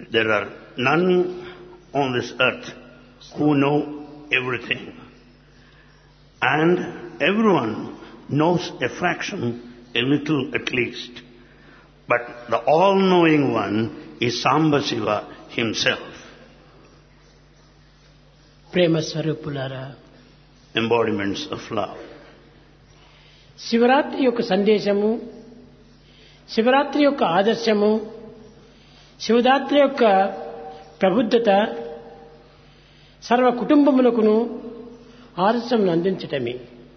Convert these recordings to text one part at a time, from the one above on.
There are none on this earth who know everything. And everyone knows a fraction, a little at least. But the all-knowing one is Samba Shiva himself, ప్రేమ స్వరూపులారా embodiments of love. Shivaratri యొక్క సందేశము శివరాత్రి యొక్క ఆదర్శము శివరాత్రి యొక్క ప్రబుద్ధత సర్వ కుటుంబములకును ఆదర్శం అందించటమే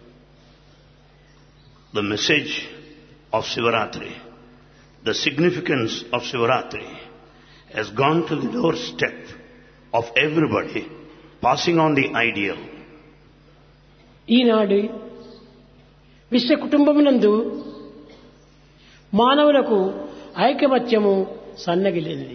The message of Sivaratri, the significance of Sivaratri has gone to the doorstep of everybody, passing on the ideal. ఈనాడు విశ్వ కుటుంబమునందు మానవులకు ఐకమత్యము సన్నగిలింది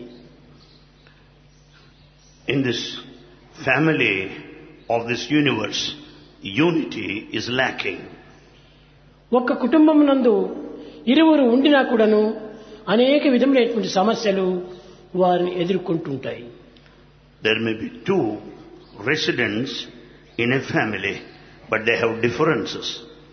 In this family of this universe, unity is lacking. ఒక్క కుటుంబమునందు ఇరువురు ఉండినా కూడాను అనేక విధములైనటువంటి సమస్యలు వారిని ఎదుర్కొంటుంటాయి There may be two residents in a family, but they have differences.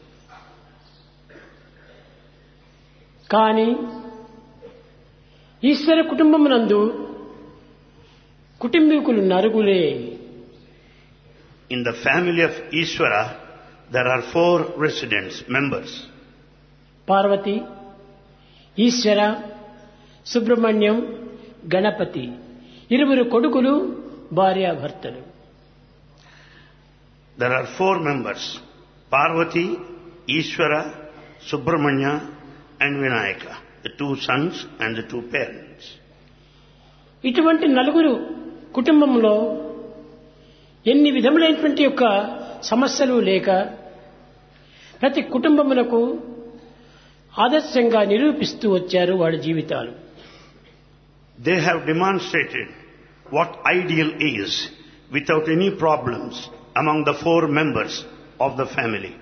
కానీ ఈశ్వర కుటుంబమునందు కుటుంబీకులు నరుగులే In the family of Ishvara, there are four residents, members. Parvati ఈశ్వర సుబ్రహ్మణ్యం గణపతి ఇరువురు కొడుకులు భార్యాభర్తలు There are four members, Parvati, Ishvara, Subramanya and Vinayaka, the two sons and the two parents. ఇటువంటి నలుగురు కుటుంబంలో ఎన్ని విధములైనటువంటి యొక్క సమస్యలు లేక ప్రతి కుటుంబమునకు ఆదర్శంగా నిరూపిస్తూ వచ్చారు వాళ్ళ జీవితాలు They have demonstrated what ideal is without any problems among the four members of the family.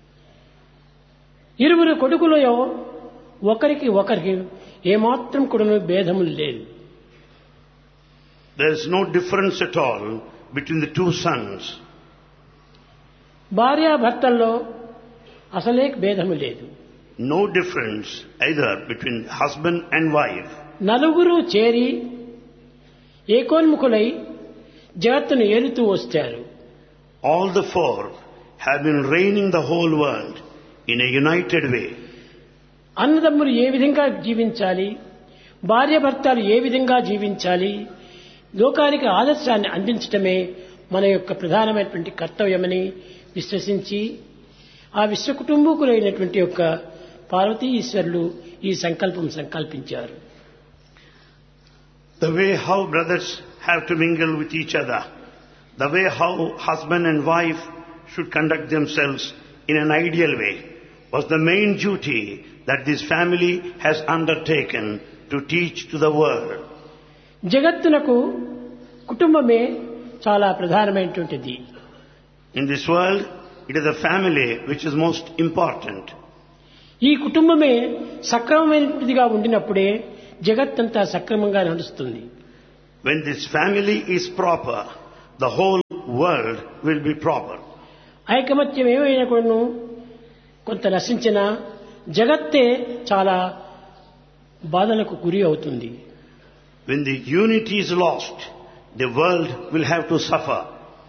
ఇరువురు కొడుకులలో ఒకరికి ఒకరికి ఏమాత్రం కూడా భేదములు లేదు There is no difference at all between the two sons. భార్యాభర్తల్లో అసలే భేదము లేదు No difference either between husband and wife. నలుగురు చేరి ఏకోన్ముఖులై జగత్తును ఏలుతూ వచ్చారు All the four have been reigning the whole world in a united way. అన్నదమ్ములు ఏ విధంగా జీవించాలి భార్యాభర్తలు ఏ విధంగా జీవించాలి లోకానికి ఆదర్శాన్ని అందించటమే మన యొక్క ప్రధానమైనటువంటి కర్తవ్యమని విశ్వసించి ఆ విశ్వ కుటుంబకులైనటువంటి యొక్క పార్వతీ ఈశ్వరులు ఈ సంకల్పం సంకల్పించారు The way how brothers have to mingle with each other, the way how husband and wife should conduct themselves in an ideal way, was the main duty that this family has undertaken to teach to the world. జగత్తునకు కుటుంబమే చాలా ప్రధానమైనటువంటిది In this world, it is the family which is most important. ఈ కుటుంబమే సక్రమమైనటువంటిదిగా ఉండినప్పుడే జగత్తంతా సక్రమంగా నడుస్తుంది When this family is proper, the whole world will be proper. ఐకమత్యం ఏమైనా కూడాను కొంత నశించిన జగత్తే చాలా బాధలకు గురి అవుతుంది When the unity is lost, the world will have to suffer.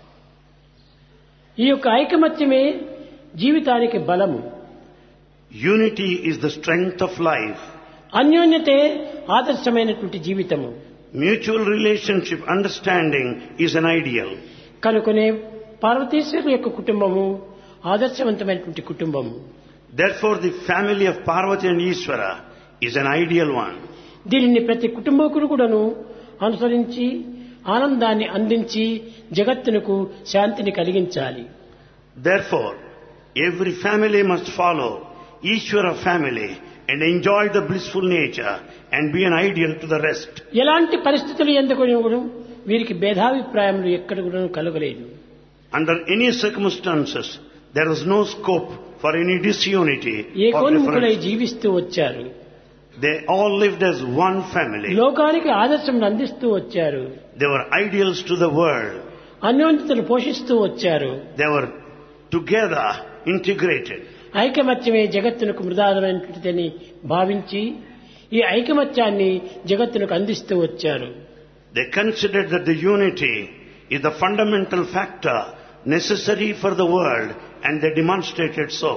ఈ యొక్క ఐకమత్యమే జీవితానికి బలము Unity is the strength of life. అన్యోన్యతే ఆదర్శమైనటువంటి జీవితము Mutual relationship, understanding is an ideal. కనుకొనే పార్వతీశ్వరుల యొక్క కుటుంబము ఆదర్శవంతమైనటువంటి కుటుంబము Therefore, the family of Parvati and Ishvara is an ideal one. దీనిని ప్రతి కుటుంబకుడు కూడాను అనుసరించి ఆనందాన్ని అందించి జగత్తునకు శాంతిని కలిగించాలి Therefore, every family must follow Ishvara family and enjoy the blissful nature and be an ideal to the rest. ఎలాంటి పరిస్థితులు ఎందుకు కూడా వీరికి భేదాభిప్రాయములు ఎక్కడ కూడా కలగలేదు Under any circumstances, there is no scope for any disunity or ఏకోన్ముఖులై difference. జీవిస్తూ వచ్చారు They all lived as one family. లోకానికి ఆదర్శం అందిస్తూ వచ్చారు They were ideals to the world. అన్యోన్యతను పోషిస్తూ వచ్చారు They were together integrated. ఐకమత్యమే జగత్తునకు మృదాదమైనటువంటిదని భావించి ఈ ఐకమత్యాన్ని జగత్తునకు అందిస్తూ వచ్చారు They considered that the unity is the fundamental factor necessary for the world and they demonstrated so.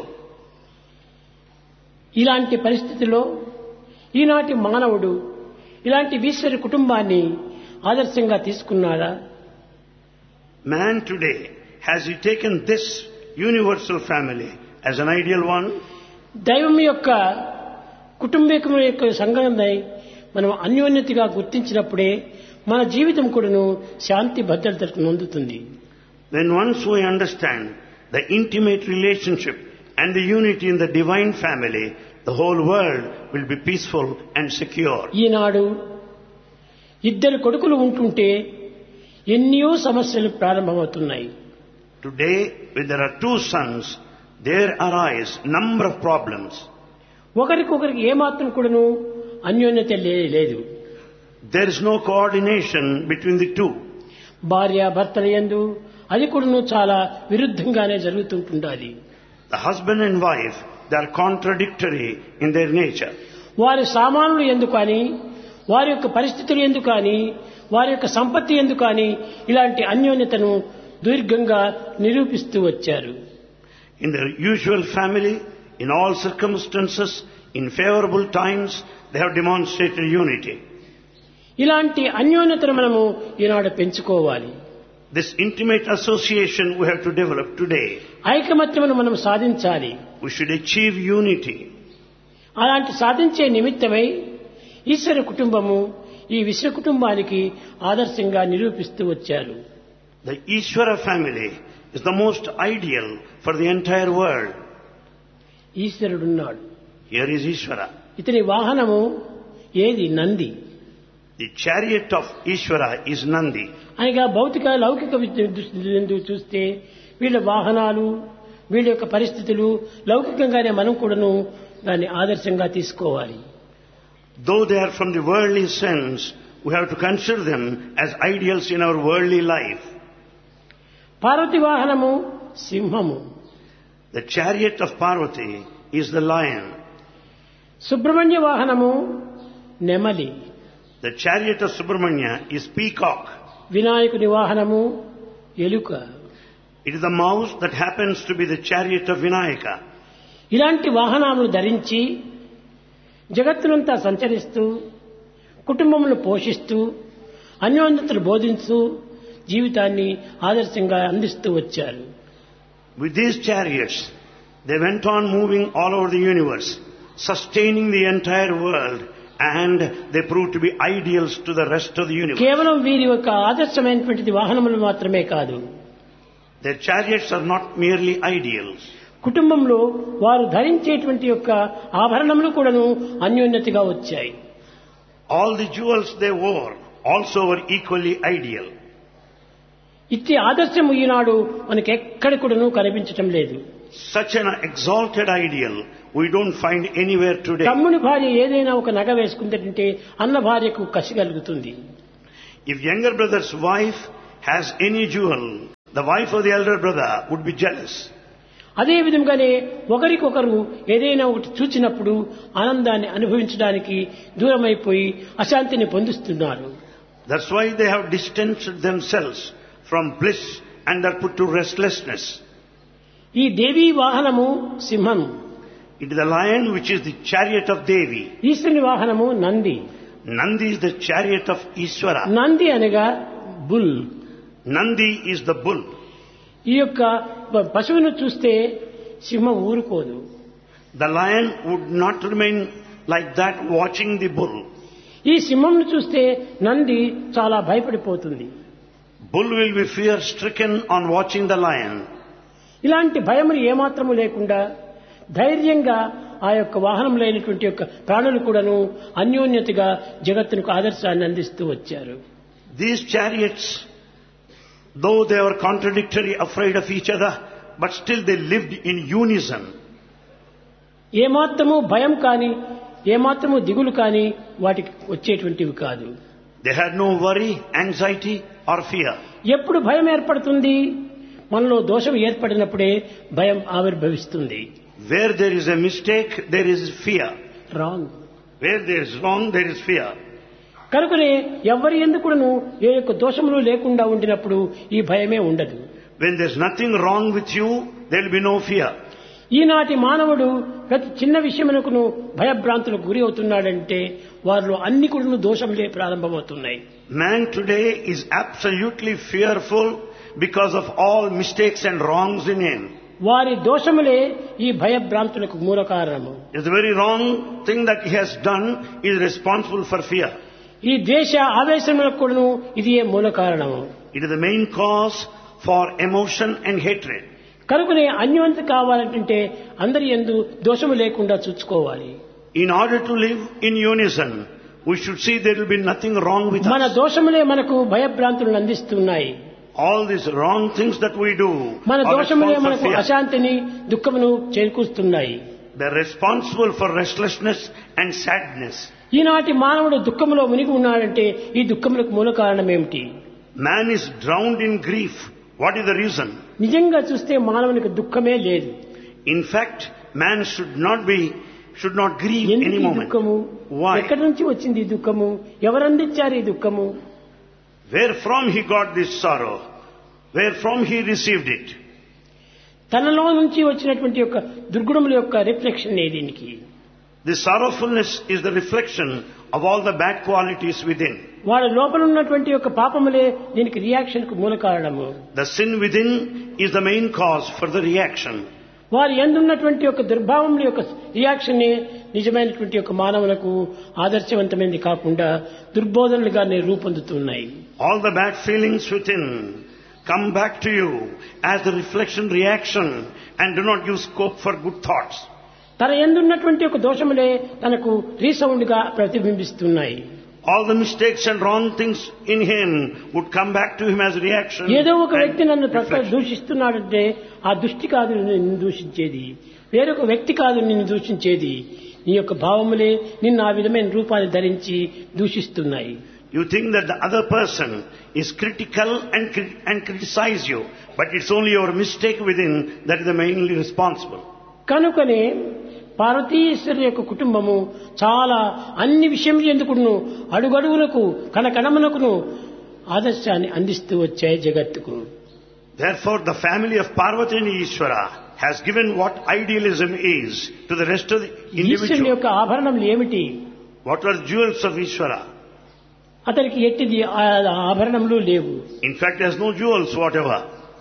ఇలాంటి పరిస్థితిలో ఈనాటి మానవుడు ఇలాంటి ఈశ్వరి కుటుంబాన్ని ఆదర్శంగా తీసుకున్నాడా Man today, has he taken this universal family as an ideal one? దైవం యొక్క కుటుంబీకం యొక్క సంఘంపై మనం అన్యోన్యతగా గుర్తించినప్పుడే మన జీవితం కూడాను శాంతి భద్రతకు నొందుతుంది Then once we understand the intimate relationship and the unity in the divine family, the whole world will be peaceful and secure. ఈనాడు ఇద్దరు కొడుకులు ఉంటుంటే ఎన్నో సమస్యలు ప్రారంభమవుతున్నాయి Today, when there are two sons, there arise number of problems. ఒకరికొకరికి ఏమాత్రం కూడాను అన్యోన్యత లే- లేదు There is no coordination between the two. భార్య భర్తల యందు అది కూడాను చాలా విరుద్ధంగానే జరుగుతుంటుండాలి The husband and wife, they are contradictory in their nature. వారి సామానులు ఎందుకు కానీ వారి యొక్క పరిస్థితులు ఎందుకు కానీ వారి యొక్క సంపత్తి ఎందుకు కానీ ఇలాంటి అన్యోన్యతను దీర్ఘంగా నిరూపిస్తూ వచ్చారు In their usual family, in all circumstances, in favorable times, they have demonstrated unity. ఇలాంటి అన్యోన్యతను మనము ఈనాడు పెంచుకోవాలి This intimate association we have to develop today. ఐకమత్యమును మనం సాధించాలి We should achieve unity. అలాంటి సాధించే నిమిత్తమై ఈశ్వర కుటుంబము ఈ విశ్వ కుటుంబానికి ఆదర్శంగా నిరూపిస్తూ వచ్చారు The Ishvara family is the most ideal for the entire world. ఈశ్వరుడున్నాడు Here is Ishvara. ఇతని వాహనము ఏది Nandi The chariot of Ishvara is Nandi. అనగా భౌతిక లౌకిక విద్య దృష్టి నుండి చూస్తే వీళ్ళ వాహనాలు వీళ్ళ యొక్క పరిస్థితులు లౌకికంగానే మనం కూడాను దాన్ని ఆదర్శంగా తీసుకోవాలి Though they are from the worldly sense, we have to consider them as ideals in our worldly life. Parvati వాహనము సింహము The chariot of Parvati is the lion. Subrahmanya వాహనము నెమలి The chariot of Subramanya is peacock. వినాయకుని వాహనము ఎలుక It is the mouse that happens to be the chariot of Vinayaka. ఇలాంటి వాహనాలను ధరించి జగత్తునంతా సంచరిస్తూ కుటుంబమును పోషిస్తూ అన్యోన్యతను బోధిస్తూ జీవితాన్ని ఆదర్శంగా అందిస్తూ వచ్చారు With these chariots, they went on moving all over the universe, sustaining the entire world, and they proved to be ideals to the rest of the universe. కేవలం వీరి యొక్క ఆదర్శమైనటువంటిది వాహనములు మాత్రమే కాదు Their chariots are not merely ideals. కుటుంబంలో వారు ధరించేటువంటి యొక్క ఆభరణములు కూడాను అన్యోన్యతగా వచ్చాయి All the jewels they wore also were equally ideal. ఇట్టి ఆదర్శము ఈనాడు మనకి ఎక్కడ కూడాను కనిపించటం లేదు Such an exalted ideal we don't find anywhere today. తమ్ముని భార్య ఏదైనా ఒక నగ వేసుకుందంటే అన్న భార్యకు కసి కలుగుతుంది If younger brother's wife has any jewel, the wife of the elder brother would be jealous. అదే విధంగానే ఒకరికొకరు ఏదైనా ఒకటి చూచినప్పుడు ఆనందాన్ని అనుభవించడానికి దూరమైపోయి అశాంతిని పొందుతున్నారు That's why they have distanced themselves from bliss and are put to restlessness. ఈ దేవీ వాహనము సింహం It is the lion which is the chariot of Devi. ఈశ్వరుని వాహనము Nandi Nandi is the chariot of Ishvara. Nandi అనగా bull Nandi is the bull. ఈ యొక్క ప- పశువును చూస్తే సింహం ఊరుకోదు The lion would not remain like that watching the bull. ఈ సింహంను చూస్తే నంది చాలా భయపడిపోతుంది Bull will be fear stricken on watching the lion. ఇలాంటి భయములు ఏమాత్రము లేకుండా ధైర్యంగా ఆ యొక్క వాహనములైనటువంటి యొక్క ప్రాణులు కూడాను అన్యోన్యతగా జగత్తునకు ఆదర్శాన్ని అందిస్తూ వచ్చారు These chariots, though they were contradictory, afraid of each other, but still they lived in unison. ఏమాత్రము భయం కాని ఏమాత్రము దిగులు కానీ వాటికి వచ్చేటువంటివి కాదు They had no worry, anxiety or fear. ఎప్పుడు భయం ఏర్పడుతుంది మనలో దోషం ఏర్పడినప్పుడే భయం ఆవిర్భవిస్తుంది Where there is a mistake, there is fear. Wrong Where there is wrong, there is fear. కనుకనే ఎవరి ఎందుకును ఏ యొక్క దోషములు లేకుండా ఉండినప్పుడు ఈ భయమే ఉండదు When there's nothing wrong with you, there will be no fear. ఈనాటి మానవుడు ప్రతి చిన్న విషయమునకును భయభ్రాంతులకు గురి అవుతున్నాడంటే వారిలో అన్ని కూడా దోషములే ప్రారంభమవుతున్నాయి Man today is absolutely fearful because of all mistakes and wrongs in him. వారి దోషములే ఈ భయభ్రాంతులకు మూల కారణము It's the very wrong thing that he has done is responsible for fear. ఈ ద్వేష ఆవేశములకు కూడాను ఇది ఏ మూల కారణము It is the main cause for emotion and hatred. కనుకనే అన్యవంత కావాలంటే అందరి ఎందు దోషము లేకుండా చూసుకోవాలి In order to live in unison, we should see there will be nothing wrong with మన us. దోషములే మనకు భయభ్రాంతులను అందిస్తున్నాయి All these wrong things that we do మన are దోషములే responsible మనకు for fear. అశాంతిని దుఃఖమును చేకూరుస్తున్నాయి They're responsible for restlessness and sadness. ఈనాటి మానవుడు దుఃఖములో మునిగి ఉన్నాడంటే ఈ దుఃఖములకు మూల కారణం ఏమిటి Man is drowned in grief. What is the reason? నిజంగా చూస్తే మానవునికి దుఃఖమే లేదు In fact, man should not be, should not grieve ఎందుకు any ఈ moment. దుఃఖము Why? ఎక్కడి నుంచి వచ్చింది ఈ దుఃఖము ఎవరందించారు ఈ దుఃఖము Where from he got this sorrow? Where from he received it? తనలో నుంచి వచ్చినటువంటి యొక్క దుర్గుణముల యొక్క రిఫ్లెక్షన్ ఏ దీనికి This sorrowfulness is the reflection of all the bad qualities within. వాడి లోపల ఉన్నటువంటి యొక్క పాపములే దీనికి రియాక్షన్ కు మూల కారణము The sin within is the main cause for the reaction. వారి ఎందున్నటువంటి యొక్క దుర్భావముల యొక్క రియాక్షన్ నిజమైనటువంటి యొక్క మానవులకు ఆదర్శవంతమైనది కాకుండా దుర్బోధనలుగానే రూపొందుతున్నాయి All the bad feelings within come back to you as the reflection reaction and do not give scope for good thoughts. తన ఎందున్నటువంటి యొక్క దోషములే తనకు రీసౌండ్ గా ప్రతిబింబిస్తున్నాయి All the mistakes and wrong things in him would come back to him as reaction. ఏదో ఒక and వ్యక్తి నన్ను ప్రక్క reflection. దూషిస్తున్నాడంటే ఆ దృష్టి కాదు నిన్ను దూషించేది వేరొక వ్యక్తి కాదు నిన్ను దూషించేది నీ యొక్క భావములే నిన్ను ఆ విధమైన రూపాన్ని ధరించి దూషిస్తున్నాయి You think that the other person is critical and, cri- and criticize you, but it's only your mistake within that is the mainly responsible. కనుకనే పార్వతీశ్వరు యొక్క కుటుంబము చాలా అన్ని విషయములు ఎందుకును అడుగడుగులకు కనకణమునకును ఆదర్శాన్ని అందిస్తూ వచ్చాయి జగత్తుకు Therefore, the family of Parvati and Ishvara has given what idealism is to the rest of the ఈశ్వరుని individual. యొక్క ఆభరణములు ఏమిటి What were jewels of Ishvara? అతనికి ఎట్టిది ఆ ఆభరణములు లేవు In fact, there's no jewels whatever.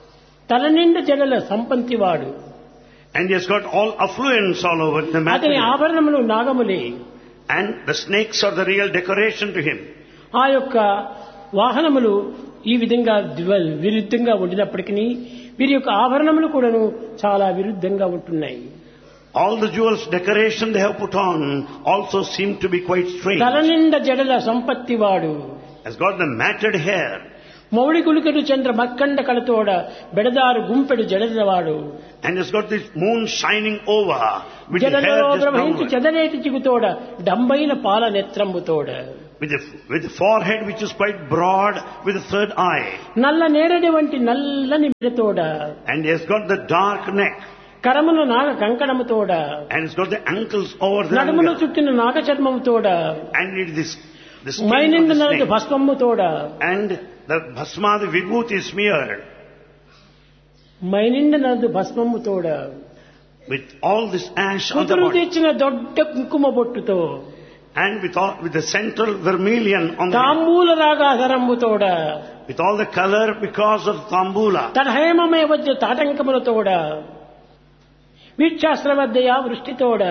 తల నిండా జడల సంపంతివాడు And he has got all affluence all over the అతని material. ఆభరణములు నాగములే And the snakes are the real decoration to him. ఆ యొక్క వాహనములు ఈ విధంగా ద్వ- విరుద్ధంగా ఉండినప్పటికీ వీరి యొక్క ఆభరణములు కూడాను చాలా విరుద్ధంగా ఉంటున్నాయి All the jewels decoration they have put on also seem to be quite strange. తల నిండా జడల సంపత్తివాడు Has got the matted hair. మౌడి గులికడు Chandra మక్కండ కళతోడ బెడదారు గుంపెడు జడలవాడు And has got this moon shining over with the జడలలో hair just ప్రవహించి downward. చెదనేటి చిగుతోడ డంబైన పాల నెత్రంబుతోడ With the, with the forehead which is quite broad with the third eye. నల్ల నేరడి వంటి నల్లని మెడతోడ And he has got the dark neck. కరమున Naga కంకణముతోడ And it's got the ankles over the నడుమును ankle. చుట్టిన నాగ చర్మముతోడ And it is this, the skin మైనిండు of the నలటి snake. భస్మముతోడ And the bhasma, the vibhuti is smeared మైనిండు నలదు భస్మముతోడ with all this ash on the కుదురు body. తెచ్చిన దొడ్డ కుంకుమ బొట్టుతో And with all, with the central vermilion on the తాంబూల రాగాధరంబుతోడ with all the color because of Thambula. తడహేమమే వద్ద తాటంకములతోడ వీక్షాస్త్రవద్దయా వృష్టితోడ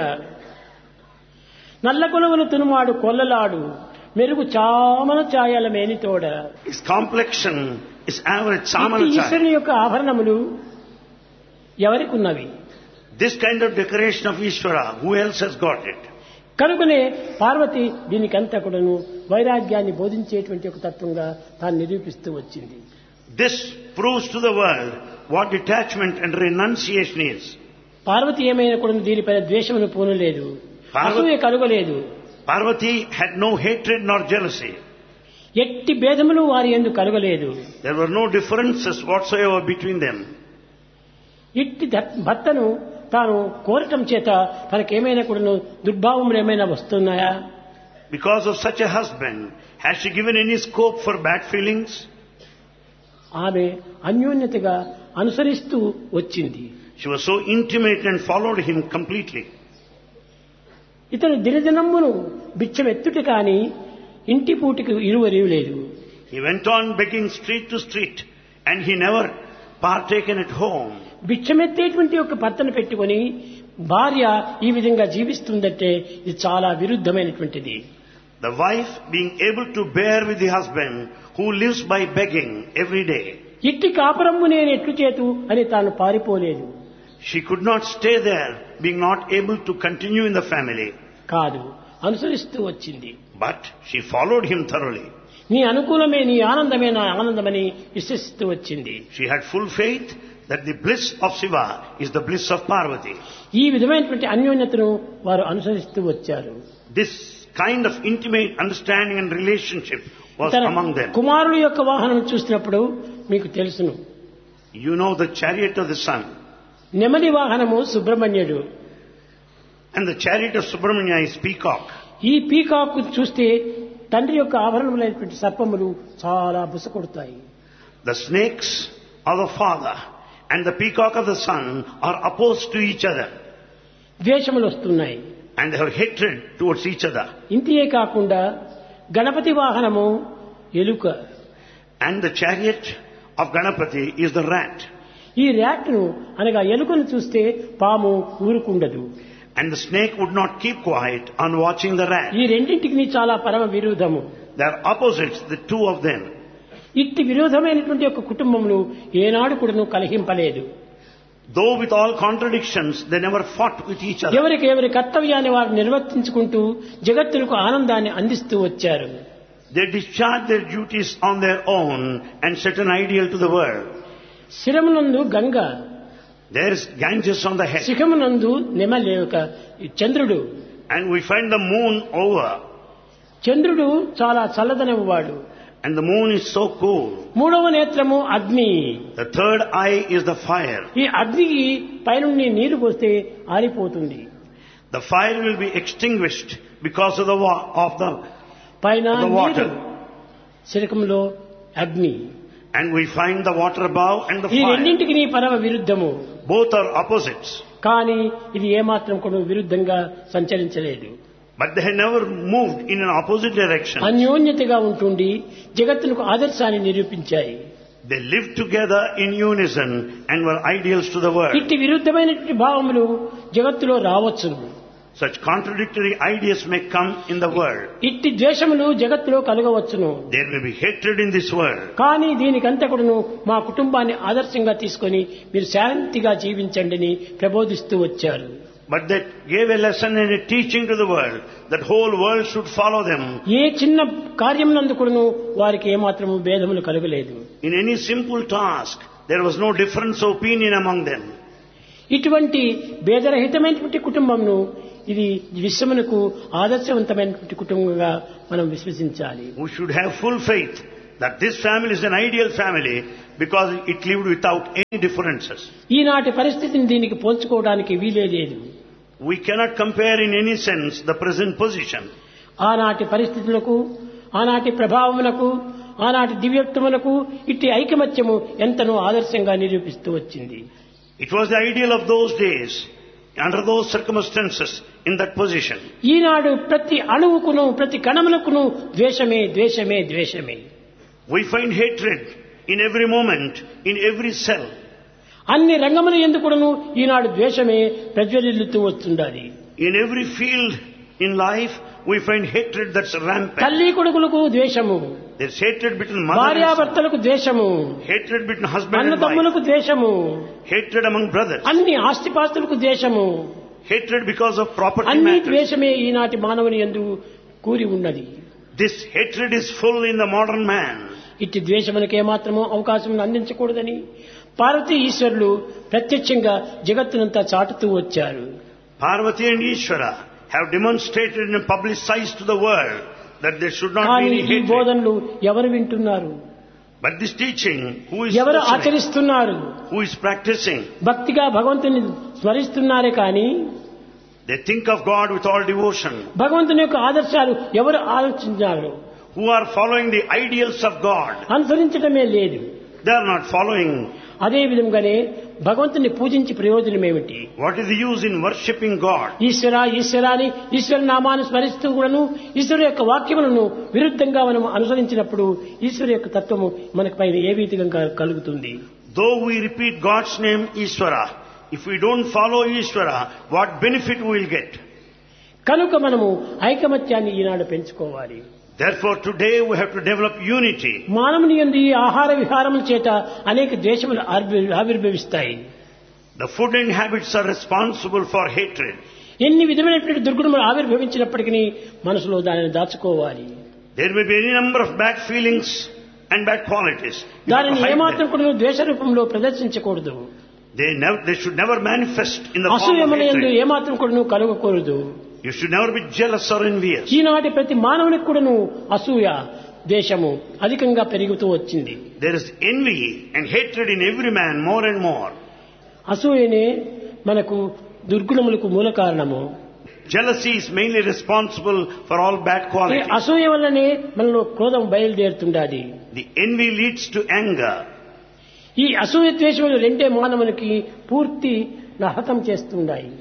నల్ల కొలువులు తునుమాడు కొల్లలాడు మెరుగు చామన ఛాయల మేనితోడ His complexion is average ఇట్టి Samana ఈశ్వరుని యొక్క ఆభరణములు ఎవరికున్నవి This kind of decoration of Ishvara, who else has got it? కనుకనే పార్వతి దీనికంతా కూడాను వైరాగ్యాన్ని బోధించేటువంటి ఒక తత్వంగా తాను నిరూపిస్తూ వచ్చింది This proves to the world what detachment and renunciation is. Parvati ఏమైనా కూడా దీనిపైన ద్వేషమును పూనలేదు Parvati, అసూయ కలుగలేదు Parvati had no hatred nor jealousy. ఎట్టి భేదములు వారి ఎందు కలుగలేదు There were no differences whatsoever between them. ఇట్టి ద- భర్తను తాను కోరటం చేత తనకేమైనా కూడా దుర్భావములు ఏమైనా వస్తున్నాయా Because of such a husband, has she given any scope for bad feelings? ఆమె అన్యోన్యతగా అనుసరిస్తూ వచ్చింది She was so intimate and followed him completely. ఇతను దినదినమ్మును బిచ్చమెత్తుట కాని ఇంటి పూటికి ఇరువరి లేదు He went on begging street to street and he never partaken at home. భిక్షమెత్తేటువంటి ఒక భర్తను పెట్టుకొని భార్య ఈ విధంగా జీవిస్తుందంటే ఇది చాలా విరుద్ధమైనటువంటిది The wife being able to bear with the husband who lives by begging every day. ఇట్టి కాపురమ్ము నేను ఎట్లు చేతు అని తాను పారిపోలేదు She could not stay there being not able to continue in the family. కాదు అనుసరిస్తూ వచ్చింది But she followed him thoroughly. నీ అనుకూలమే నీ ఆనందమే నా ఆనందమని విశ్వసిస్తూ వచ్చింది She had full faith that the bliss of Shiva is the bliss of Parvati. ఈ విధమైనటువంటి అన్యోన్యతను వారు అనుసరిస్తూ వచ్చారు This kind of intimate understanding and relationship was తన among them. కుమారుడు యొక్క వాహనం చూసినప్పుడు మీకు తెలుసును You know the chariot of the sun నెమలి వాహనము సుబ్రహ్మణ్యుడు and the chariot of Subramanya is peacock. ఈ పీకాక్ చూస్తే తండ్రి యొక్క ఆభరణములైనటువంటి సర్పములు చాలా బుసకొడతాయి The snakes of the father and the peacock of the sun are opposed to each other ద్వేషములు వస్తున్నాయి and they have hatred towards each other. ఇంతియే కాకుండా గణపతి వాహనము ఎలుక And the chariot of Ganapati is the rat. ఈ ర్యాట్ను అనగా ఎలుకను చూస్తే పాము ఊరుకుండదు And the snake would not keep quiet on watching the rat. ఈ రెండింటికి చాలా పరమ విరోధము They are opposites, the two of them. ఇట్టి విరోధమైనటువంటి ఒక కుటుంబములు ఏనాడు కూడాను కలహింపలేదు Though with all contradictions, they never fought with each other. ఎవరికి ఎవరి కర్తవ్యాన్ని వారు నిర్వర్తించుకుంటూ జగత్తులకు ఆనందాన్ని అందిస్తూ వచ్చారు They discharge their duties on their own and set an ideal to the world. శిరమునందు Ganga There is Ganges on the head. శిఖమునందు నెమలి ఒక చంద్రుడు And we find the moon over. చంద్రుడు చాలా చల్లదనము వాడు And the moon is so cool. మూడవ నేత్రము అగ్ని The third eye is the fire. ఈ అగ్నికి పైనుండి నీరు పోస్తే ఆరిపోతుంది The fire will be extinguished because of the wa- of the పైన The water. నీరు శిరకంలో అగ్ని and we find the water above and the ఈ fire. రెండింటికి నీ పరమ విరుద్ధము Both are opposites. కానీ ఇది ఏమాత్రం కూడా విరుద్ధంగా సంచరించలేదు But they have never moved in an opposite direction. అన్యోన్యతగా ఉంటుండి జగత్తునకు ఆదర్శాన్ని నిరూపించాయి They lived together in unison and were ideals to the world. ఇట్టి విరుద్ధమైనటువంటి భావములు జగత్తులో రావచ్చును Such contradictory ideas may come in the world. ఇట్టి ద్వేషములు జగత్తులో కలగవచ్చును There may be hatred in this world. కానీ దీనికంతా కూడాను మా కుటుంబాన్ని ఆదర్శంగా తీసుకొని మీరు శాంతిగా జీవించండి అని ప్రబోధిస్తూ వచ్చారు But that gave a lesson and a teaching to the world that whole world should follow them. ఏ చిన్న కార్యమునందు కూడాను వారికి ఏమాత్రము భేదములు కలగలేదు In any simple task, there was no difference of opinion among them. ఇటువంటి భేదరహితమైనటువంటి కుటుంబంను ఇది విశ్వమునకు ఆదర్శవంతమైనటువంటి కుటుంబంగా మనం విశ్వసించాలి We should have full faith that this family is an ideal family because it lived without any differences. ఈనాటి పరిస్థితిని దీనికి పోల్చుకోవడానికి వీలే లేదు We cannot compare in any sense the present position. ఆనాటి పరిస్థితులకు ఆనాటి ప్రభావములకు ఆనాటి దివ్యత్వములకు ఇట్టి ఐకమత్యము ఎంతనో ఆదర్శంగా నిరూపిస్తూ వచ్చింది It was the ideal of those days, under those circumstances, in that position. ఈనాడు ప్రతి అణువుకును ప్రతి కణములకును ద్వేషమే ద్వేషమే ద్వేషమే We find hatred in every moment, in every cell. అన్ని రంగముల ఎందుకును ఈనాడు ద్వేషమే ప్రజ్వలిల్లుతూ వస్తుండాలి In every field in life, we find hatred that's rampant. తల్లి కొడుకులకు ద్వేషము There's hatred between mother and son, భార్యాభర్తలకు ద్వేషము hatred between husband అన్న and wife, తమ్ములకు ద్వేషము hatred among brothers, అన్ని ఆస్తిపాస్తులకు ద్వేషము hatred because of property అన్ని matters. ద్వేషమే ఈనాటి మానవుని ఎందు కూరి ఉన్నది This hatred is full in the modern man. ఇట్టి ద్వేషమునకు ఏమాత్రమూ అవకాశం అందించకూడదని పార్వతీ ఈశ్వరులు ప్రత్యక్షంగా జగత్తునంతా చాటుతూ వచ్చారు Parvati and Ishvara have demonstrated and publicized to the world that there should not be కానీ any ఈ hatred. బోధనలు ఎవరు వింటున్నారు But this teaching, who is ఎవరు listening, ఆచరిస్తున్నారు who is practicing, భక్తిగా భగవంతుని స్మరిస్తున్నారే కానీ they think of God with all devotion, భగవంతుని యొక్క ఆదర్శాలు ఎవరు ఆలోచించారు who are following the ideals of God. అనుసరించడమే లేదు They are not following. అదే విధంగానే భగవంతుని పూజించి ప్రయోజనం ఏమిటి What is the use in worshipping God? ఈశ్వర ఈశ్వర అని ఈశ్వర నామాన్ని స్మరిస్తూ కూడాను ఈశ్వరు యొక్క వాక్యములను విరుద్ధంగా మనం అనుసరించినప్పుడు ఈశ్వరు యొక్క తత్వము మనకి పైన ఏ విధంగా కలుగుతుంది Though we repeat God's name Ishvara, if we don't follow Ishvara, what benefit we will get? కనుక మనము ఐకమత్యాన్ని ఈనాడు పెంచుకోవాలి Therefore today we have to develop unity. మానవుని ఎందు ఈ ఆహార విహారముల చేత అనేక దేశములు ఆవిర్భ- ఆవిర్భవిస్తాయి The food and habits are responsible for hatred. ఎన్ని విధమైనటువంటి దుర్గుణములు ఆవిర్భవించినప్పటికీ మనసులో దానిని దాచుకోవాలి There may be any number of bad feelings and bad qualities. You have to దానిని hide ఏమాత్రం them. కూడా ద్వేష రూపంలో ప్రదర్శించకూడదు They, never, they should never manifest in the form of అసూయముల ఎందు hatred. ఏమాత్రం కూడా కలగకూడదు You should never be jealous or envious. ఈనాటి ప్రతి మానవునికి కూడాను అసూయ దేశము అధికంగా పెరుగుతూ వచ్చింది There is envy and hatred in every man more and more. అసూయనే మనకు దుర్గుణములకు మూల కారణము Jealousy is mainly responsible for all bad ఈ qualities. అసూయ వల్లనే మనలో క్రోధం బయలుదేరుతుండాలి The envy leads to anger. ఈ అసూయ ద్వేషములు రెండే మానవునికి పూర్తి నహతం చేస్తున్నాయి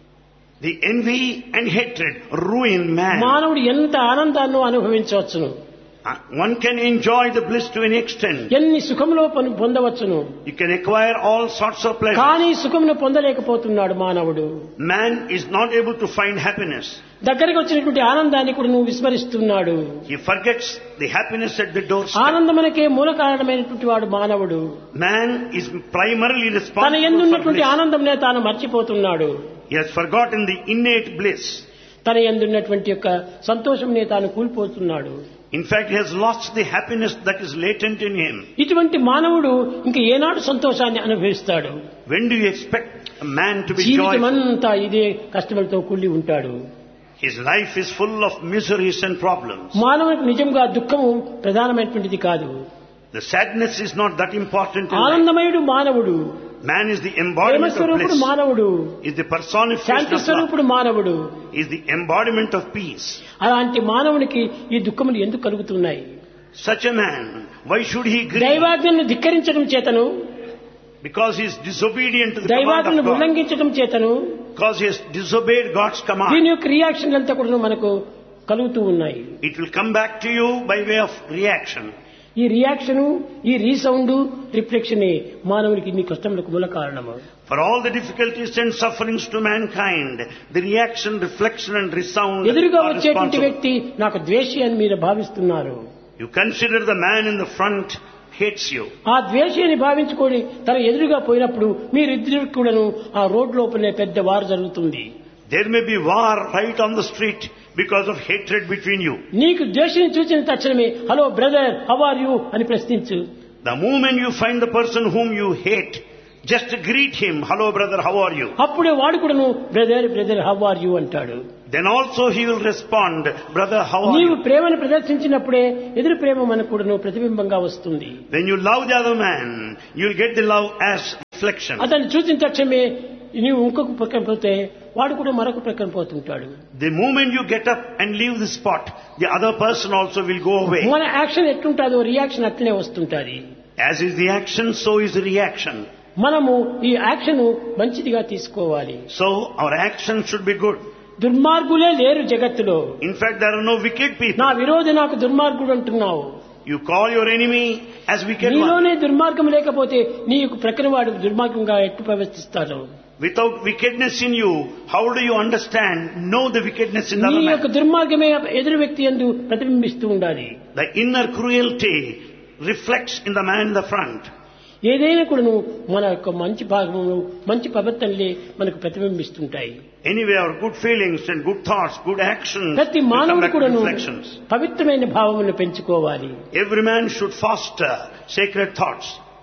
The envy and hatred ruin man. మానవుడు ఎంత ఆనందాన్ని అనుభవించవచ్చును Uh, One can enjoy the bliss to an extent. ఎన్ని సుఖంలో పను- పొందవచ్చును You can acquire all sorts of pleasure. కానీ సుఖమును పొందలేకపోతున్నాడు మానవుడు Man is not able to find happiness. దగ్గరికి వచ్చినటువంటి ఆనందాన్ని కూడా నువ్వు విస్మరిస్తున్నాడు He forgets the happiness at the doorstep. ఆనందమునకే మూల కారణమైనటువంటి వాడు మానవుడు Man is primarily తన responsible for ఎందున్నటువంటి bliss. ఆనందంనే తాను మర్చిపోతున్నాడు He has forgotten the innate bliss. తన ఎందున్నటువంటి యొక్క సంతోషంనే తాను కూలిపోతున్నాడు In fact, he has lost the happiness that is latent in him. ఇటువంటి మానవుడు ఇంక ఏనాడు సంతోషాన్ని అనుభవిస్తాడు When do you expect a man to be జీవితం joyful? అంతా ఇదే కష్టములతో కూలి ఉంటాడు His life is full of miseries and problems. మానవునికి నిజంగా దుఃఖము ప్రధానమైనటువంటిది కాదు The sadness is not that important in life. ఆనందమయుడు మానవుడు Man is the Prema embodiment of స్వరూపుడు bliss. మానవుడు Is the personification Shanti of love. స్వరూపుడు మానవుడు Is the embodiment of peace. అలాంటి మానవునికి ఈ దుఃఖములు ఎందుకు కలుగుతున్నాయి Such a man, why should he grieve? దైవాజ్ఞను ధిక్కరించడం చేతను Because he is disobedient to the command దైవాజ్ఞను of God. ఉల్లంఘించడం చేతను Because he has disobeyed God's command. దీని యొక్క రియాక్షన్ అంతా కూడా మనకు కలుగుతూ ఉన్నాయి It will come back to you by way of reaction. ఈ రియాక్షను ఈ రీసౌండ్ రిఫ్లెక్షన్ మానవునికి ఇన్ని కష్టములకు మూల కారణము For all the difficulties and sufferings to mankind, the reaction, reflection and resound ఎదురుగా are వచ్చేటువంటి responsible. వ్యక్తి నాకు ద్వేషి అని మీరు భావిస్తున్నారు You consider the man in the front hates you. ఆ ద్వేషి అని భావించుకొని తన ఎదురుగా పోయినప్పుడు మీరిద్దరు కూడాను ఆ రోడ్ లోపలే పెద్ద వారు జరుగుతుంది There may be war right on the street because of hatred between you. నీకు ద్వేషిని చూసిన తక్షణమే hello brother how are you అని ప్రశ్నించు The moment you find the person whom you hate, just greet him, hello brother, how are you? అప్పుడే వాడు కూడాను brother brother how are you అంటాడు Then also he will respond, brother, how are నీవు you? ప్రేమను ప్రదర్శించినప్పుడే ఎదురు ప్రేమ మనకు కూడాను ప్రతిబింబంగా వస్తుంది When you love the other man, you'll get the love as reflection. అతన్ని చూసిన తక్షణమే నీవు ఇంకొక ప్రక్కన పోతే వాడు కూడా మరొక ప్రక్కన పోతుంటాడు The moment you get up and leave the spot, the other person also will go away. మన యాక్షన్ ఎట్లుంటుందో రియాక్షన్ అట్లనే వస్తుంటుంది As is the action, so is the reaction. మనము ఈ యాక్షన్ మంచిదిగా తీసుకోవాలి So our action should be good. దుర్మార్గులే లేరు జగత్తులో In fact, there are no wicked నా people. విరోధి నాకు దుర్మార్గుడు అంటున్నావు You call your enemy as wicked one. నీలోనే దుర్మార్గం లేకపోతే నీ యొక్క ప్రక్కన వాడు దుర్మార్గంగా ఎట్టు ప్రవర్తిస్తాడు Without wickedness in you, how do you understand, know the wickedness in the నీ other యొక్క man? దుర్మార్గమే ఎదురు వ్యక్తి ఎందు ప్రతిబింబిస్తూ ఉండాలి The inner cruelty reflects in the man in the front. ఏదైనా కూడా మన యొక్క మంచి భాగములు మంచి ప్రవర్తనలే మనకు ప్రతిబింబిస్తుంటాయి Anyway, our good feelings and good thoughts, good actions ప్రతి will come మానవుడు back to కూడాను reflections. పవిత్రమైన భావమును పెంచుకోవాలి Every man should foster sacred thoughts.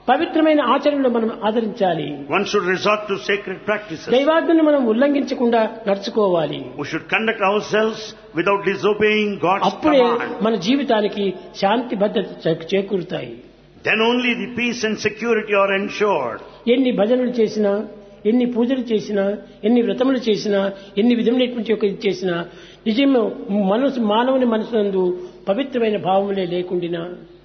పవిత్రమైన ఆచరణలు మనం ఆదరించాలి One should resort to sacred practices. దైవాజ్ఞను మనం ఉల్లంఘించకుండా నడుచుకోవాలి We should conduct ourselves without disobeying God's అప్పుడే command. మన జీవితానికి శాంతి భద్రత చే- చేకూరుతాయి Then only the peace and security are ensured. ఎన్ని భజనలు చేసినా ఎన్ని పూజలు చేసినా ఎన్ని వ్రతములు చేసినా ఎన్ని విధములైనటువంటి ఒక ఇది చేసినా నిజంలో మనసు మానవుని మనసునందు పవిత్రమైన భావములే లేకుండినా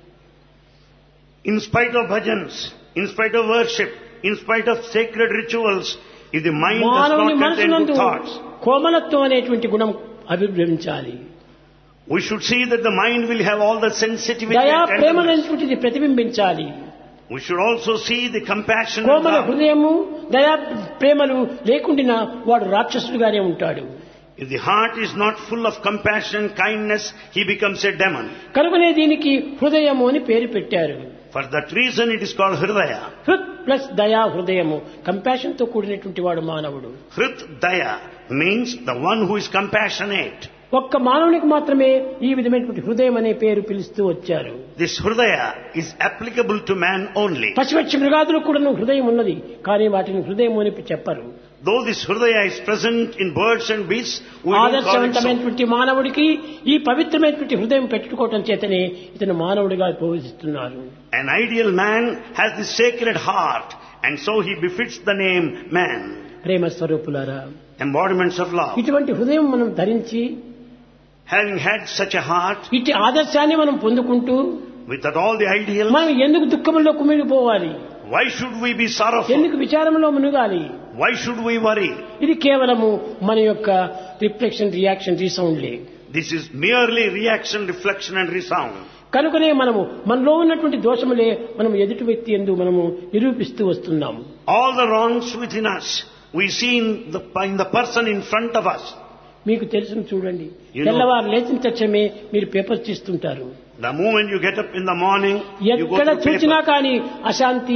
In spite of bhajans, in spite of worship, in spite of sacred rituals, if the mind does మానవుని not contain మనసునందు good thoughts, కోమలత్వం అనేటువంటి గుణం అభిభవించాలి we should see that the mind will have all the sensitivity దయా and tenderness. ప్రేమలైనటువంటిది ప్రతిబింబించాలి We should also see the compassion and Komala love. హృదయము దయా ప్రేమలు లేకుండినా వాడు రాక్షసుడుగానే ఉంటాడు If the heart is not full of compassion, kindness, he becomes a demon. కనుకనే దీనికి హృదయము అని పేరు పెట్టారు For that reason it is called Hridaya. హృత్ ప్లస్ దయా హృదయము కంపాషన్ తో కూడినటువంటి వాడు మానవుడు Hrit Daya means the one who is compassionate. ఒక్క మానవునికి మాత్రమే ఈ విధమైనటువంటి హృదయం అనే పేరు పిలుస్తూ వచ్చారు This Hridaya is applicable to man only. పశుపక్షి మృగాదులకు కూడా హృదయం ఉన్నది కానీ వాటిని హృదయం అని చెప్పరు Though this Hridaya is present in birds and beasts, we don't call it so. ఆదర్శవంతమైనటువంటి మానవుడికి ఈ పవిత్రమైనటువంటి హృదయం పెట్టుకోవటం చేతనే ఇతను మానవుడిగా పోషిస్తున్నారు An ideal man has this sacred heart and so he befits the name man. ప్రేమ స్వరూపులారా Embodiments of love. ఇటువంటి హృదయం మనం ధరించి Having had such a heart, ఇటు ఆదర్శాన్ని మనం పొందుకుంటూ without all the ideals, మనం ఎందుకు దుఃఖంలో కుమిలిపోవాలి why should we be sorrowful? ఎందుకు విచారంలో మునుగాలి Why should we worry? ఇది కేవలము మన యొక్క రిఫ్లెక్షన్ రియాక్షన్ రీసౌండ్లే This is merely reaction, reflection and resound. కనుకనే మనము మనలో ఉన్నటువంటి దోషములే మనం ఎదుటి వ్యక్తి ఎందు మనము నిరూపిస్తూ వస్తున్నాము All the wrongs within us, we see in the, in the person in front of us. మీకు తెలుసును చూడండి You know- తెల్లవారు లేచిన తక్షణమే మీరు పేపర్ చేస్తుంటారు The moment you get up in the morning, you go ఎక్కడ to చూసినా paper. కానీ అశాంతి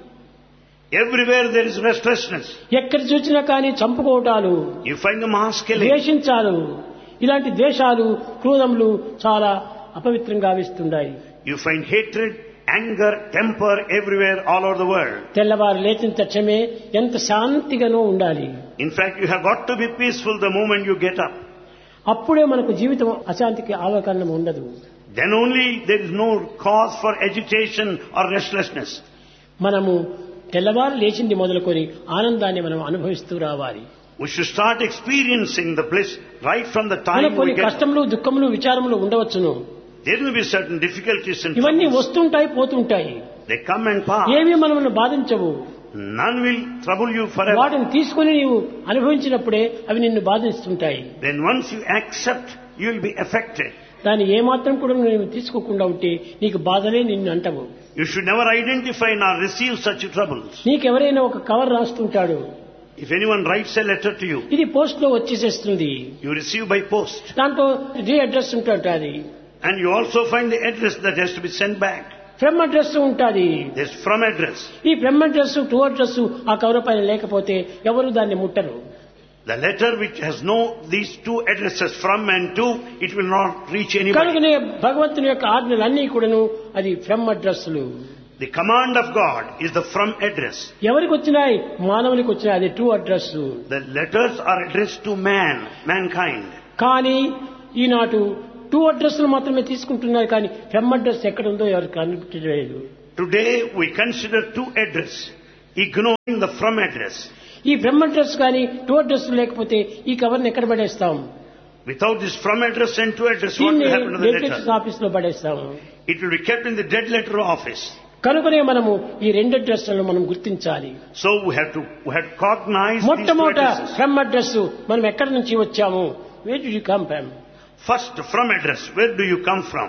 Everywhere there is restlessness. ఎక్కడ చూసినా కానీ చంపుకోవటాలు You find the mass killing. ద్వేషించాలు ఇలాంటి ద్వేషాలు క్రోధములు చాలా అపవిత్రంగా వేస్తున్నాయి You find hatred, anger, temper everywhere all over the world. తెల్లవారు లేచిన తక్షణమే ఎంత శాంతిగానో ఉండాలి In fact, you have got to be peaceful the moment you get up. అప్పుడే మనకు జీవితం అశాంతికి అవకాశం ఉండదు Then only there is no cause for agitation or restlessness. మనము తెల్లవారు లేచింది మొదలుకొని ఆనందాన్ని మనం అనుభవిస్తూ రావాలి We should start experiencing the bliss right from the time మనకు కొన్ని we get up. కష్టములు దుఃఖములు విచారములు ఉండవచ్చును There will be certain difficulties and ఇవన్నీ troubles. వస్తుంటాయి పోతుంటాయి They come and pass. ఏవి మనల్ని బాధించవు None will trouble you forever. వాటిని తీసుకుని నీవు అనుభవించినప్పుడే అవి నిన్ను బాధిస్తుంటాయి Then once you accept, you will be affected. దాన్ని ఏమాత్రం కూడా నువ్వు తీసుకోకుండా ఉంటే నీకు బాధలే నిన్ను అంటవు You should never identify nor receive such troubles. నీకెవరైనా ఒక కవర్ రాస్తుంటాడు If anyone writes a letter to you, ఇది పోస్ట్ లో వచ్చేసేస్తుంది you receive by post. దాంట్లో రీ అడ్రస్ ఉంటుంది And you also find the address that has to be sent back. From address ఉంటుంది There's from address. ఈ from address to address ఆ cover పైన లేకపోతే ఎవరు దాన్ని ముట్టరు The letter which has no these two addresses from and to, it will not reach anybody. కనుకనే భగవంతుని యొక్క ఆజ్ఞలన్నీ కూడాను అది ఫ్రమ్ అడ్రస్లు The command of God is the from address. ఎవరికి వచ్చినాయి మానవునికి వచ్చినాయి అది to address The letters are addressed to man, mankind. కానీ ఈనాటి టూ అడ్రస్లు మాత్రమే తీసుకుంటున్నారు కానీ ఫ్రమ్ అడ్రస్ ఎక్కడ ఉందో ఎవరికి కనిపించలేదు Today we consider two address, ignoring the from address. ఈ ఫ్రమ్ అడ్రస్ కానీ టూ అడ్రస్ లేకపోతే ఈ కవర్ని ఎక్కడ పడేస్తాం Without this from address and to address, what దీన్ని will happen to the deputation letter? Office లో పడేస్తాము It will be kept in the dead letter office. కనుకనే మనము ఈ రెండు అడ్రస్లను మనం గుర్తించాలి So we have to we have to cognize these two మొట్టమొదట addresses. ఫ్రమ్ అడ్రస్ మనం ఎక్కడి నుంచి వచ్చాము where did come from First, from address. Where do you come from?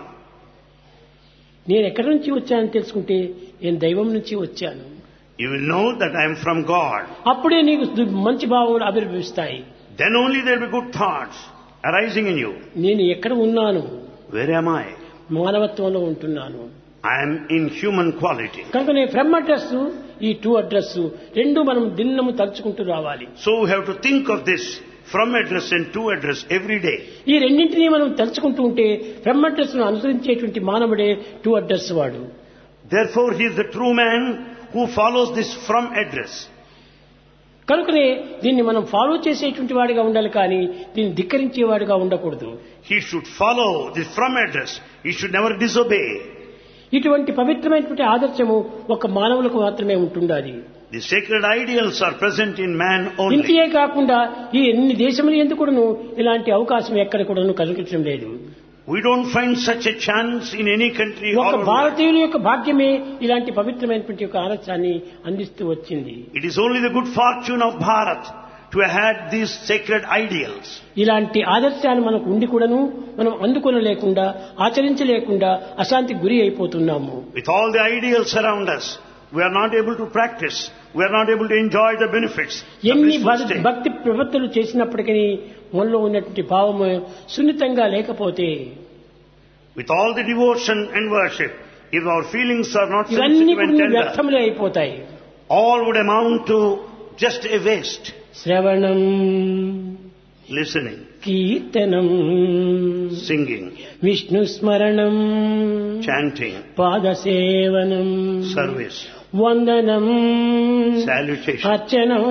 నేను ఎక్కడి నుంచి వచ్చానని తెలుసుకుంటే నేను దైవం నుంచి వచ్చాను You will know that I am from God. అప్పుడే నీకు దు- మంచి భావములు ఆవిర్భవిస్తాయి Then only there will be good thoughts arising in you. నేను ఎక్కడ ఉన్నాను Where am I? మానవత్వంలో ఉంటున్నాను I am in human quality. కనుక నేను ఫ్రమ్ అడ్రస్ ఈ టూ అడ్రస్ రెండు మనం దిన్నము తలుచుకుంటూ రావాలి So we have to think of this from address and to address every day. ఈ రెండింటినీ మనం తలుచుకుంటూ ఉంటే ఫ్రమ్ అడ్రస్ ను అనుసరించేటువంటి మానవుడే టూ అడ్రస్ వాడు Therefore, he is the true man who follows this from address. కనుకనే దీన్ని మనం ఫాలో చేసేటువంటి వాడిగా ఉండాలి కానీ దీన్ని ధిక్కరించేవాడిగా ఉండకూడదు He should follow this from address. He should never disobey. ఇటువంటి పవిత్రమైనటువంటి ఆదర్శము ఒక మానవులకు మాత్రమే ఉంటుండాలి The sacred ideals are present in man only. ఇంతే కాకుండా ఈ ఎన్ని దేశములు ఎందుకును ఇలాంటి అవకాశం ఎక్కడ కూడాను కల్పించడం లేదు We don't find such a chance in any country all ఒక over the world. భారతీయుల యొక్క భాగ్యమే ఇలాంటి పవిత్రమైనటువంటి యొక్క ఆదర్శాన్ని అందిస్తూ వచ్చింది It is only the good fortune of Bharat to have had these sacred ideals. ఇలాంటి ఆదర్శాలు మనకు ఉండి కూడాను మనం అందుకొనలేకుండా ఆచరించలేకుండా అశాంతికి గురి అయిపోతున్నాము With all the ideals around us, we are not able to practice. We are not able to enjoy the benefits. the ఎన్ని blissful భ- state. భక్తి ప్రవృత్తులు చేసినప్పటికీ మనలో ఉన్నటువంటి భావము సున్నితంగా లేకపోతే With all the devotion and worship, if our feelings are not ఇవన్నీ sensitive and కూడా tender, వ్యర్థములే అయిపోతాయి all would amount to just a waste. శ్రవణం Listening, కీర్తనం singing, విష్ణు స్మరణం chanting, పాదసేవనం service, వందనం salutation, అర్చనం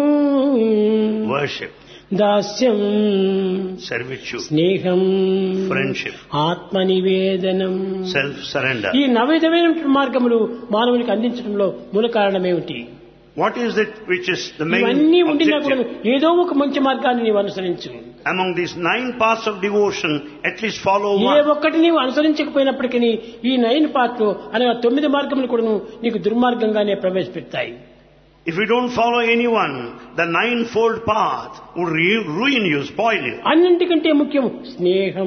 worship, దాస్యం servitude, స్నేహం friendship, ఆత్మనివేదనం self-surrender. ఈ నవవిధమైన మార్గములు మానవునికి అందించడంలో మూల కారణమేమిటి What is it which is the ఇవన్నీ main ఉండినా కూడా objective? ఏదో ఒక మంచి మార్గాన్ని నీవు అనుసరించు Among these nine paths of devotion, at least follow A one. ఒక్కటి నీవు అనుసరించకపోయినప్పటికీ ఈ నైన్ పార్ట్లు అనగా తొమ్మిది మార్గములు కూడా నీకు దుర్మార్గంగానే ప్రవేశపెడతాయి If you don't follow anyone, the ninefold path would ru- ruin you, spoil you. అన్నింటికంటే ముఖ్యం స్నేహం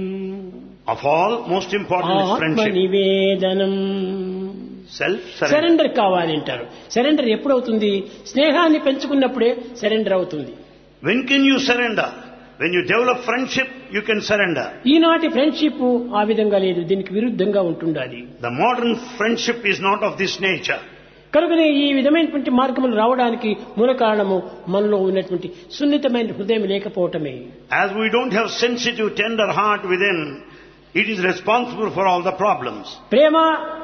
Of all, most important is ఆత్మ friendship. నివేదనం Self-surrender. సరెండర్ కావాలి అంటారు సరెండర్ ఎప్పుడవుతుంది స్నేహాన్ని పెంచుకున్నప్పుడే సరెండర్ అవుతుంది When can you surrender? When you develop friendship, you can surrender. ఈనాటి ఫ్రెండ్షిప్ ఆ విధంగా లేదు దీనికి విరుద్ధంగా ఉంటుండాలి The modern friendship is not of this nature. కనుకనే ఈ విధమైనటువంటి మార్గములు రావడానికి మూల కారణము మనలో ఉన్నటువంటి సున్నితమైన హృదయం లేకపోవటమే As we don't have sensitive, tender heart within, it is responsible for all the problems. ప్రేమ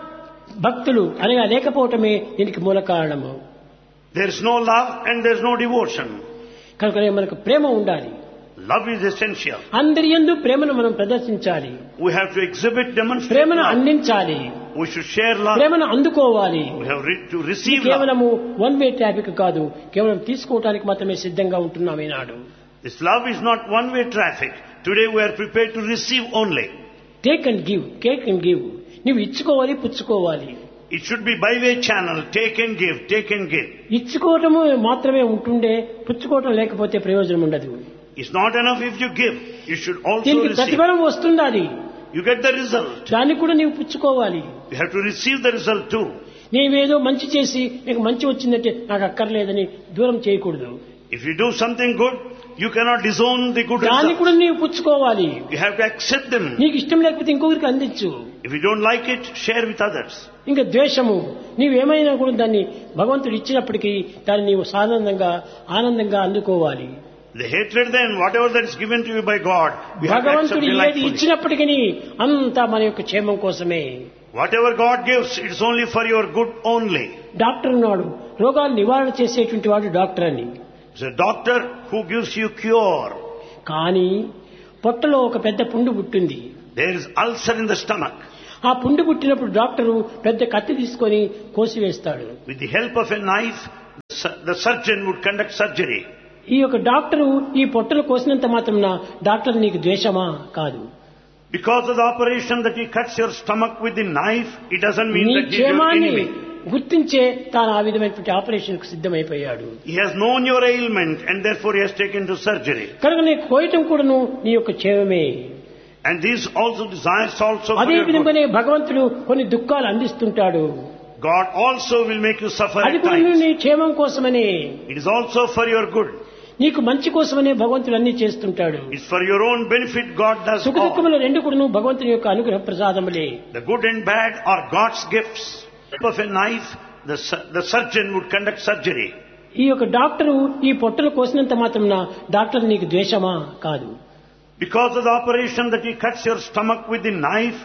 భక్తులు అనగా లేకపోవటమే దీనికి మూల కారణము There is no love and there is no devotion. కనుకనే మనకు ప్రేమ ఉండాలి Love is essential. అందరి యందు ప్రేమను మనం ప్రదర్శించాలి We have to exhibit, demonstrate ప్రేమను love. అందించాలి We should share love. ప్రేమను అందుకోవాలి We have re- to ఇది receive love. కేవలము వన్ వే ట్రాఫిక్ కాదు కేవలం తీసుకోవటానికి మాత్రమే సిద్ధంగా ఉంటున్నాం ఈనాడు This love is not one-way traffic. Today we are prepared to receive only. Take and give take and give నువ్వు ఇచ్చుకోవాలి పుచ్చుకోవాలి It should be by-way channel. Take and give, take and give. ఇచ్చుకోవటము మాత్రమే ఉంటుండే పుచ్చుకోవటం లేకపోతే ప్రయోజనం ఉండదు It's not enough if you give. You should also దీనికి receive. ప్రతిఫలం వస్తుండాలి You get the result. దాన్ని కూడా నీవు పుచ్చుకోవాలి You have to receive the result too. నీవేదో మంచి చేసి నీకు మంచి వచ్చిందంటే నాకు అక్కర్లేదని దూరం చేయకూడదు If you do something good, you cannot disown the good దాన్ని result. కూడా నీవు పుచ్చుకోవాలి You have to accept them. నీకు ఇష్టం లేకపోతే ఇంకొకరికి అందించు If you don't like it, share with others. ఇంకా ద్వేషము నీవేమైనా కూడా దాన్ని భగవంతుడు ఇచ్చినప్పటికీ దాన్ని నీవు సానందంగా ఆనందంగా అందుకోవాలి The hatred then, whatever that is given to you by God, you have to accept భగవంతుడు ఏది delightfully. ఇచ్చినప్పటికీ అంతా మన యొక్క క్షేమం కోసమే Whatever God gives, it is only for your good only. Doctor ఉన్నాడు రోగాలు నివారణ చేసేటువంటి వాడు డాక్టర్ అని It's a doctor who gives you cure. కానీ పొట్టలో ఒక పెద్ద పుండు పుట్టింది There is ulcer in the stomach. ఆ పుండు పుట్టినప్పుడు డాక్టరు పెద్ద కత్తి తీసుకొని కోసివేస్తాడు With the help of a knife, the su- the surgeon would conduct surgery. ఈ యొక్క డాక్టరు ఈ పొట్టలు కోసినంత మాత్రం డాక్టర్ నీకు ద్వేషమా కాదు Because of the operation that he cuts your stomach with the knife, it doesn't mean నీ that he is your క్షేమాన్ని enemy. గుర్తించే తాను ఆ విధమైనటువంటి ఆపరేషన్ కు సిద్ధమైపోయాడు He has known your ailment and therefore he has taken to surgery. కనుక నీ కోయటం కూడాను నీ యొక్క క్షేమమే And these also desires also for అదే your good. విధంగానే భగవంతుడు కొన్ని దుఃఖాలు అందిస్తుంటాడు God also will make you suffer అది at కూడా times. నీ క్షేమం కోసమనే It is also for your good. నీకు మంచి కోసమనే భగవంతుడు అన్ని చేస్తుంటాడు It's for your own benefit God does సుఖ all. దుఃఖములు రెండు కూడా భగవంతుని యొక్క అనుగ్రహ ప్రసాదములే The good and bad are God's gifts. With of a knife, the, su- the surgeon would conduct surgery. ఈ యొక్క డాక్టరు ఈ పొట్టలు కోసినంత మాత్రం డాక్టర్ నీకు ద్వేషమా కాదు Because of the operation that he cuts your stomach with the knife,